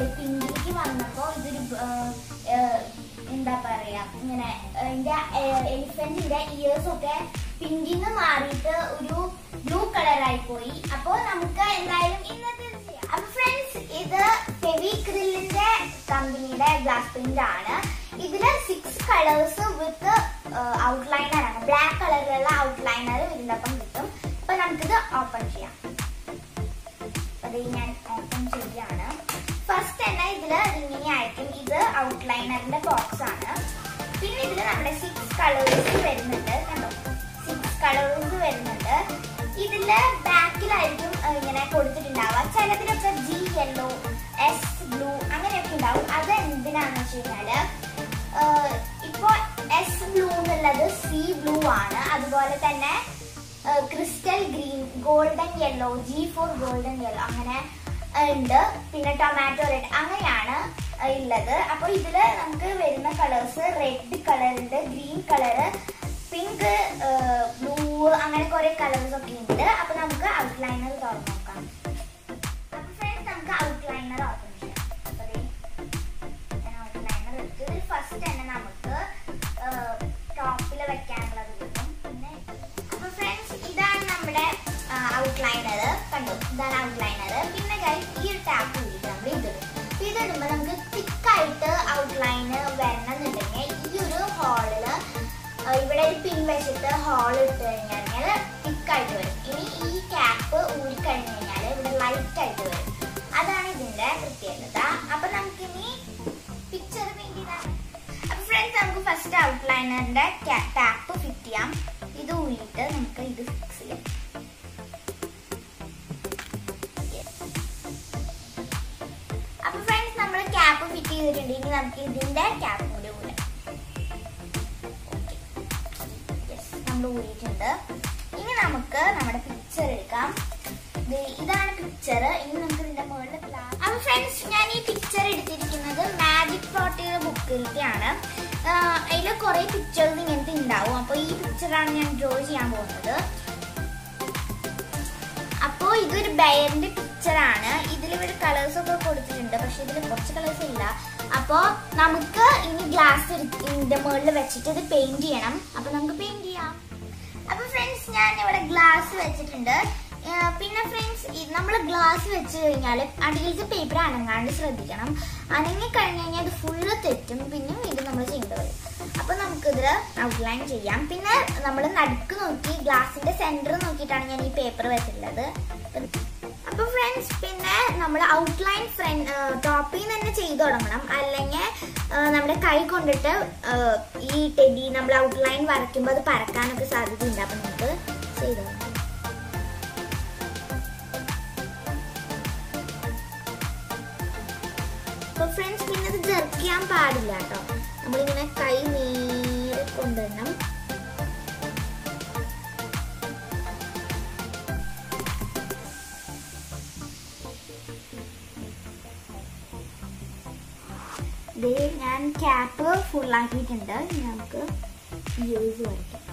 sorry പിങ്കിലേക്ക് വന്നപ്പോ ഇതൊരു ആ, ആ, എന്താ പറയാ ഇങ്ങനെ എന്റെ എലിഫന്റിന്റെ ഇയേഴ്സ് ഒക്കെ പിങ്കിന്ന് മാറിയിട്ട് ഒരു ബ്ലൂ കളറായി പോയി അപ്പോ നമുക്ക് എന്തായാലും ഇന്നത്തെ ഇത് ചെയ്യാം അപ്പൊ ഫ്രണ്ട്സ് ഇത് ഫെവിക്രിലിന്റെ കമ്പനിയുടെ ഗ്ലാസ് പ്രിന്റ് ആണ് ഇതില് സിക്സ് കളേഴ്സ് വിത്ത് ഔട്ട്ലൈനർ ആണ് ബ്ലാക്ക് കളറിലുള്ള ഔട്ട്ലൈനർ ഇതിന്റെ ഒപ്പം കിട്ടും അപ്പൊ നമുക്കിത് ഓപ്പൺ ചെയ്യാം അത് ഞാൻ ഓപ്പൺ ചെയ്യാണ് ഫസ്റ്റ് തന്നെ ഇതില് ഇങ്ങനെ ആയിരിക്കും ഇത് ഔട്ട്ലൈനറിന്റെ ബോക്സ് ആണ് പിന്നെ ഇതില് നമ്മുടെ സിക്സ് കളേഴ്സ് വരുന്നുണ്ട് കണ്ടോ സിക്സ് കളേഴ്സ് വരുന്നുണ്ട് ഇതില് ബാക്കിലായിരിക്കും ഏഹ്, ഇങ്ങനെ കൊടുത്തിട്ടുണ്ടാവുക ചിലതിലൊക്കെ ജി യെല്ലോ എസ് ബ്ലൂ അങ്ങനെയൊക്കെ ഉണ്ടാവും അത് എന്തിനാന്ന് വെച്ച് കഴിഞ്ഞാല് ഏഹ്, ഇപ്പൊ എസ് ബ്ലൂ എന്നുള്ളത് സി ബ്ലൂ ആണ് അതുപോലെ തന്നെ crystal green golden yellow G four golden yellow അങ്ങനെ ഏഹ്, ഉണ്ട് പിന്നെ ടൊമാറ്റോ റെഡ് അങ്ങനെയാണ് ഏഹ്, ഉള്ളത് അപ്പൊ ഇതില് നമുക്ക് വരുന്ന കളേഴ്സ് റെഡ് കളർ ഉണ്ട് ഗ്രീൻ കളറ് പിങ്ക് ബ്ലൂ അങ്ങനെ കുറെ കളേഴ്സ് ഒക്കെ ഉണ്ട് അപ്പൊ നമുക്ക് ഔട്ട്ലൈനർ തുറന്നു നോക്കാം അപ്പൊ ഫ്രണ്ട്സ് നമുക്ക് ഔട്ട്ലൈനർ ഓപ്പൺ ചെയ്യാം അപ്പൊ ദേ ഞാൻ ഔട്ട്ലൈനർ എടുത്തു ഇതിൽ ഫസ്റ്റ് തന്നെ നമുക്ക് ടോപ്പിൽ വെക്കാനുള്ളത് കിട്ടും പിന്നെ അപ്പൊ ഫ്രണ്ട്സ് ഇതാണ് നമ്മുടെ ഔട്ട്ലൈനർ കണ്ടു ഇതാണ് ഔട്ട്ലൈനർ പിന്നെ guys, ഈ ഒരു ടാപ്പ് കൂടിയിട്ട് നമ്മൾ ഇതിടും അപ്പൊ ഇതിടുമ്പോൾ നമുക്ക് തിക്കായിട്ട് ഔട്ട്ലൈന് വരണമെന്നുണ്ടെങ്കിൽ ഈ ഒരു ഹോളില് ഇവിടെ ഒരു പിൻ വെച്ചിട്ട് ഹോൾ ഇട്ട് കഴിഞ്ഞാൽ തിക്കായിട്ട് വരും ഇനി ഈ ക്യാപ്പ് ഊരി കഴിഞ്ഞ് കഴിഞ്ഞാൽ ഇവിടെ ലൈറ്റ് ആയിട്ട് വരും അതാണ് ഇതിന്റെ പ്രത്യേകത അപ്പൊ നമുക്കിനി പിക്ചർ പെയിന്റ് ചെയ്താൽ അപ്പൊ ഫ്രണ്ട്സ് നമുക്ക് ഫസ്റ്റ് ഔട്ട്ലൈനറിന്റെ ടാപ്പ് ഫിറ്റ് ചെയ്യാം ഇത് ഊരിയിട്ട് നമുക്ക് ഇത് ഫിക്സ് ചെയ്യാം അപ്പൊ ഫ്രണ്ട്സ് നമ്മൾ ക്യാപ്പ് ഫിറ്റ് ചെയ്തിട്ടുണ്ട് ഇനി നമുക്ക് ഇതിന്റെ ക്യാപ്പ് കൂടി ഊരാം യെസ് നമ്മൾ ഊരിയിട്ടുണ്ട് ഇനി നമുക്ക് നമ്മുടെ പിക്ചർ എടുക്കാം ദേ ഇതാണ് പിക്ചർ ഇനി നമുക്ക് ഇതിന്റെ മുകളിൽ ഗ്ലാസ് അപ്പൊ ഫ്രണ്ട്സ് ഞാൻ ഈ പിക്ചർ എടുത്തിരിക്കുന്നത് മാജിക് പ്രോട്ടിയുടെ ബുക്കിലേക്കാണ് അതിൽ കുറെ പിക്ചേഴ്സ് ഇങ്ങനത്തെ ഉണ്ടാവും അപ്പോൾ ഈ പിക്ചറാണ് ഞാൻ ഡ്രോ ചെയ്യാൻ പോകുന്നത് അപ്പോ ഇതൊരു ബയറിന്റെ പിക്ചർ ആണ് ഇതിൽ ഇവിടെ കളേഴ്സ് ഒക്കെ കൊടുത്തിട്ടുണ്ട് പക്ഷെ ഇതിൽ കുറച്ച് കളേഴ്സ് ഇല്ല അപ്പോ നമുക്ക് ഇനി ഗ്ലാസ് ഇതിന്റെ മുകളിൽ വെച്ചിട്ട് ഇത് പെയിന്റ് ചെയ്യണം അപ്പൊ നമുക്ക് പെയിന്റ് ചെയ്യാം അപ്പൊ ഫ്രണ്ട്സ് ഞാൻ ഇവിടെ ഗ്ലാസ് വെച്ചിട്ടുണ്ട് ആ, പിന്നെ ഫ്രണ്ട്സ് നമ്മൾ ഗ്ലാസ് വെച്ച് കഴിഞ്ഞാൽ അടിയിലത്തെ പേപ്പർ അനങ്ങാണ്ട് ശ്രദ്ധിക്കണം അനങ്ങി കഴിഞ്ഞ് കഴിഞ്ഞാൽ ഇത് ഫുള്ള് തെറ്റും പിന്നെ ഇത് നമ്മൾ ചെയ്യേണ്ടി വരും അപ്പൊ നമുക്കിത് ഔട്ട്ലൈൻ ചെയ്യാം പിന്നെ നമ്മൾ നടുക്ക് നോക്കി ഗ്ലാസിന്റെ സെന്റർ നോക്കിയിട്ടാണ് ഞാൻ ഈ പേപ്പർ വെച്ചിട്ടുള്ളത് അപ്പൊ ഫ്രണ്ട്സ് പിന്നെ നമ്മൾ ഔട്ട്ലൈൻ ഫ്രണ്ട് ടോപ്പിൽ നിന്ന് തന്നെ ചെയ്തു തുടങ്ങണം അല്ലെങ്കിൽ നമ്മുടെ കൈ കൊണ്ടിട്ട് ആ, ഈ ടെഡി നമ്മൾ ഔട്ട്ലൈൻ വരയ്ക്കുമ്പോൾ അത് പരക്കാനൊക്കെ സാധ്യതയുണ്ട് അപ്പൊ നമുക്ക് ചെയ്തു തുടങ്ങാം അപ്പൊ ഫ്രണ്ട്സ് പിന്നെ ഇത് ജെർക്ക് ചെയ്യാൻ പാടില്ല കേട്ടോ നമ്മളിങ്ങനെ കൈ നേരെ കൊണ്ടുവരണം ദേ ഞാൻ ക്യാപ്പ് ഫുൾ ആക്കിയിട്ടുണ്ട് ഇനി നമുക്ക് യൂസ് വരയ്ക്കാം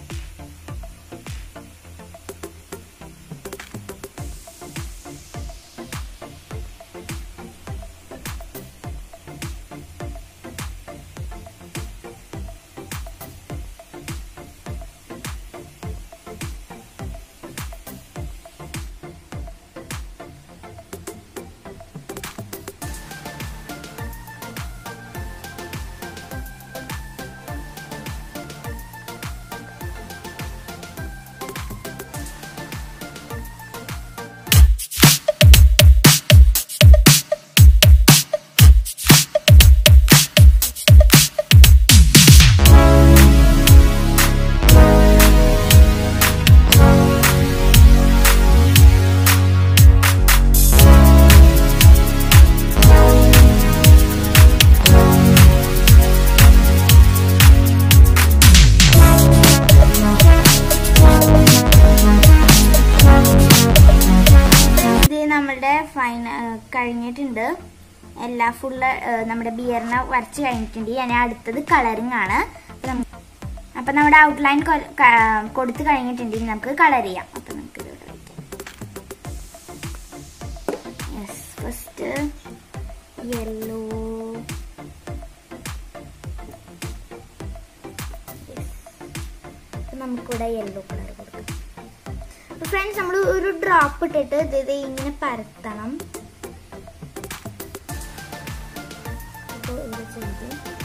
ഇത് നമ്മളുടെ ഫൈന കഴിഞ്ഞിട്ടുണ്ട് എല്ലാ ഫുള്ള് നമ്മുടെ ബിയറിനെ വരച്ച് കഴിഞ്ഞിട്ടുണ്ട് ഞാൻ അടുത്തത് കളറിങ് ആണ് അപ്പൊ നമ്മ- അപ്പൊ നമ്മുടെ ഔട്ട്ലൈൻ കൊടുത്തു കഴിഞ്ഞിട്ടുണ്ട് ഇനി നമുക്ക് കളർ ചെയ്യാം അപ്പൊ നമുക്ക് ഇത് യെസ് ഫസ്റ്റ് യെല്ലോ നമുക്കിവിടെ യെല്ലോ കളർ കൊടുക്കാം അപ്പൊ ഫ്രണ്ട്സ് നമ്മൾ ഒരു ഡ്രോപ്പ് ഇട്ടിട്ട് ഇത് ഇത് ഇങ്ങനെ പരത്തണം അപ്പൊ ഇവിടെ ചെയ്ത്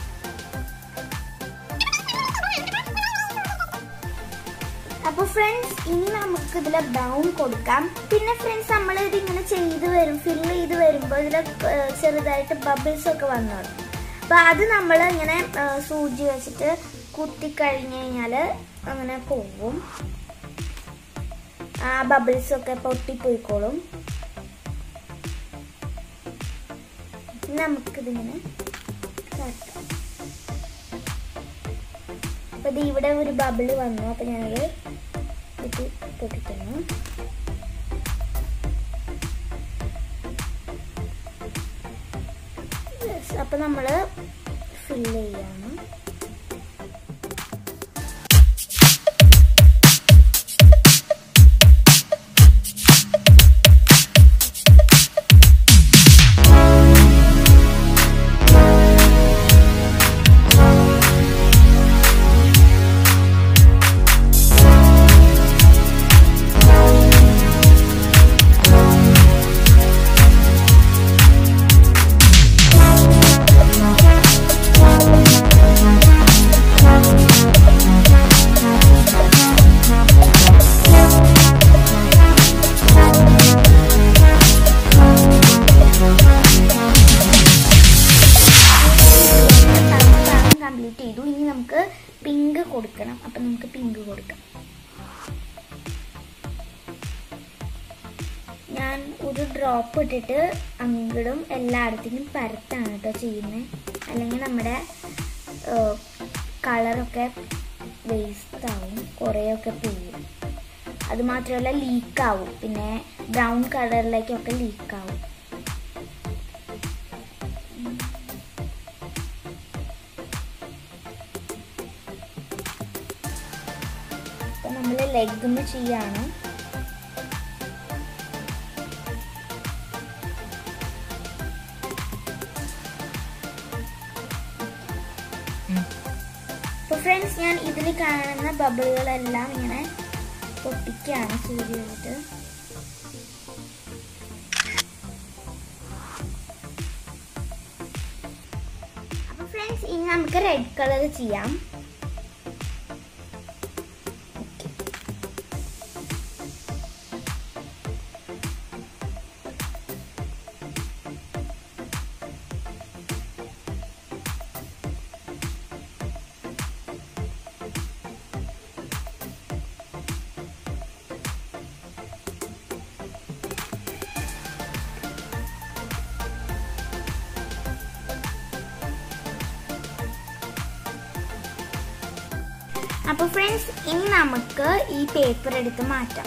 അപ്പൊ ഫ്രണ്ട്സ് ഇനി നമുക്ക് ഇതിലെ ബ്രൗൺ കൊടുക്കാം പിന്നെ ഫ്രണ്ട്സ് നമ്മൾ ഇത് ഇങ്ങനെ ചെയ്ത് വരും ഫില്ല് ചെയ്ത് വരുമ്പോൾ ഇതിൽ ചെറുതായിട്ട് ബബിൾസ് ഒക്കെ വന്നു തുടങ്ങും അപ്പൊ അത് നമ്മൾ ഇങ്ങനെ ആ, സൂചി വെച്ചിട്ട് കുത്തി കഴിഞ്ഞ് കഴിഞ്ഞാൽ അങ്ങനെ പോവും ആ ബബിൾസ് ഒക്കെ പൊട്ടിപ്പോയിക്കോളും ഇനി നമുക്കിതിങ്ങനെ കാട്ടാം അപ്പൊ ഇത് ഇവിടെ ഒരു ബബിള് വന്നു അപ്പൊ ഞാനത് ഇത് പൊട്ടിക്കുന്നു Yes, അപ്പൊ നമ്മള് ഫില്ല് ചെയ്യാണ് കംപ്ലീറ്റ് ചെയ്തു ഇനി നമുക്ക് പിങ്ക് കൊടുക്കണം അപ്പൊ നമുക്ക് പിങ്ക് കൊടുക്കാം ഞാൻ ഒരു ഡ്രോപ്പ് ഇട്ടിട്ട് അങ്ങടും എല്ലായിടത്തേക്കും പരത്താണ് കേട്ടോ ചെയ്യുന്നത് അല്ലെങ്കിൽ നമ്മുടെ കളറൊക്കെ വേസ്റ്റ് ആവും കുറേയൊക്കെ പോവും അത് മാത്രമല്ല ലീക്കാവും പിന്നെ ബ്രൗൺ കളറിലേക്കൊക്കെ ലീക്കാവും അപ്പൊ നമ്മൾ ലെഗ് ചെയ്യാണ് അപ്പൊ ഫ്രണ്ട്സ് ഞാൻ ഇതിൽ കാണുന്ന ബബിളുകളെല്ലാം ഇങ്ങനെ പൊട്ടിക്കുകയാണ് സൂര്യ വെച്ചിട്ട് അപ്പൊ ഫ്രണ്ട്സ് ഇനി നമുക്ക് റെഡ് കളർ ചെയ്യാം അപ്പൊ ഫ്രണ്ട്സ് ഇനി നമുക്ക് ഈ പേപ്പർ എടുത്ത് മാറ്റാം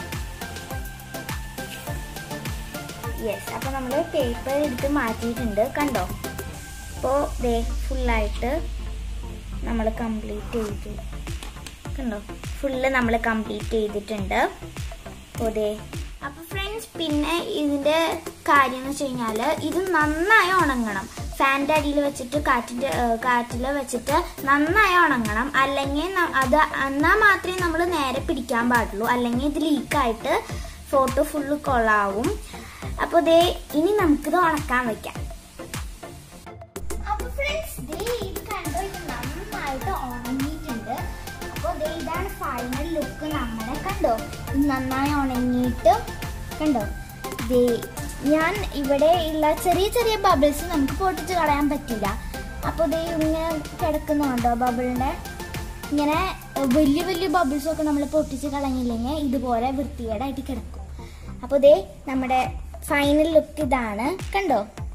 യെസ് അപ്പൊ നമ്മൾ പേപ്പർ എടുത്ത് മാറ്റിയിട്ടുണ്ട് കണ്ടോ അപ്പോൾ ദേ ഫുള്ളായിട്ട് നമ്മൾ കംപ്ലീറ്റ് ചെയ്തു കണ്ടോ ഫുള്ള് നമ്മൾ കംപ്ലീറ്റ് ചെയ്തിട്ടുണ്ട് അപ്പോൾ ദേ അപ്പൊ ഫ്രണ്ട്സ് പിന്നെ ഇതിന്റെ കാര്യം എന്ന് വെച്ച് കഴിഞ്ഞാൽ ഇത് നന്നായി ഉണങ്ങണം ഫാൻ്റെ അടിയിൽ വെച്ചിട്ട് കാറ്റിന്റെ കാറ്റിൽ വെച്ചിട്ട് നന്നായി ഉണങ്ങണം അല്ലെങ്കിൽ ന- അത് എന്നാൽ മാത്രമേ നമ്മൾ നേരെ പിടിക്കാൻ പാടുള്ളൂ അല്ലെങ്കിൽ ഇത് ലീക്കായിട്ട് ഫോട്ടോ ഫുള്ള് കൊള്ളാവും അപ്പോൾ ദേ ഇനി നമുക്കിത് ഉണക്കാൻ വെക്കാം അപ്പൊ ഫ്രണ്ട്സ് ദേ ഇത് കണ്ടോ ഇത് നന്നായിട്ട് ഉണങ്ങിയിട്ടുണ്ട് അപ്പോൾ ദേ ഇതാണ് ഫൈനൽ ലുക്ക് നമ്മുടെ കണ്ടോ ഇത് നന്നായി ഉണങ്ങിയിട്ട് കണ്ടോ ദേ ഞാൻ ഇവിടെ ഉള്ള ചെറിയ ചെറിയ ബബിൾസ് നമുക്ക് പൊട്ടിച്ച് കളയാൻ പറ്റില്ല അപ്പോൾ ദേ ഇങ്ങനെ കിടക്കുന്നുണ്ടോ ബബിളിന്റെ ഇങ്ങനെ വലിയ വലിയ ബബിൾസ് ഒക്കെ നമ്മൾ പൊട്ടിച്ച് കളഞ്ഞില്ലെങ്കിൽ ഇതുപോലെ വൃത്തികേടായിട്ട് കിടക്കും അപ്പോൾ ദേ നമ്മുടെ ഫൈനൽ ലുക്ക് ഇതാണ് കണ്ടോ